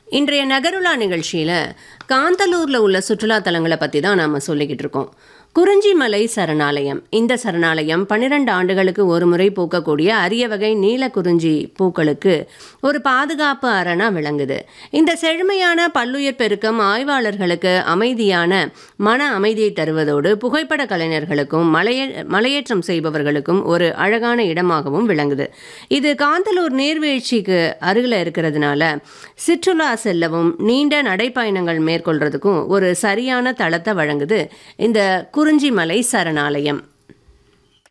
இன்றைய நகருலா நிகழ்ச்சியில் காந்தலூரில் உள்ள சுற்றுலா தலங்களை பற்றி தான் நாம் சொல்லிக்கிட்டு இருக்கோம் குறிஞ்சிமலை சரணாலயம் இந்த சரணாலயம் பன்னிரண்டு ஆண்டுகளுக்கு ஒரு முறை பூக்கக்கூடிய அரிய வகை நீல குறிஞ்சி பூக்களுக்கு ஒரு பாதுகாப்பு அரணா விளங்குது இந்த செழுமையான பல்லுயிர் பெருக்கம் ஆய்வாளர்களுக்கு அமைதியான மன அமைதியை தருவதோடு புகைப்பட கலைஞர்களுக்கும் மலையே மலையேற்றம் செய்பவர்களுக்கும் ஒரு அழகான இடமாகவும் விளங்குது இது காந்தலூர் நீர்வீழ்ச்சிக்கு அருகில் இருக்கிறதுனால சிற்றுலா செல்லவும் நீண்ட நடைப்பயணங்கள் மேற்கொள்றதுக்கும் ஒரு சரியான தளத்தை வழங்குது இந்த குறிஞ்சிமலை சரணாலயம்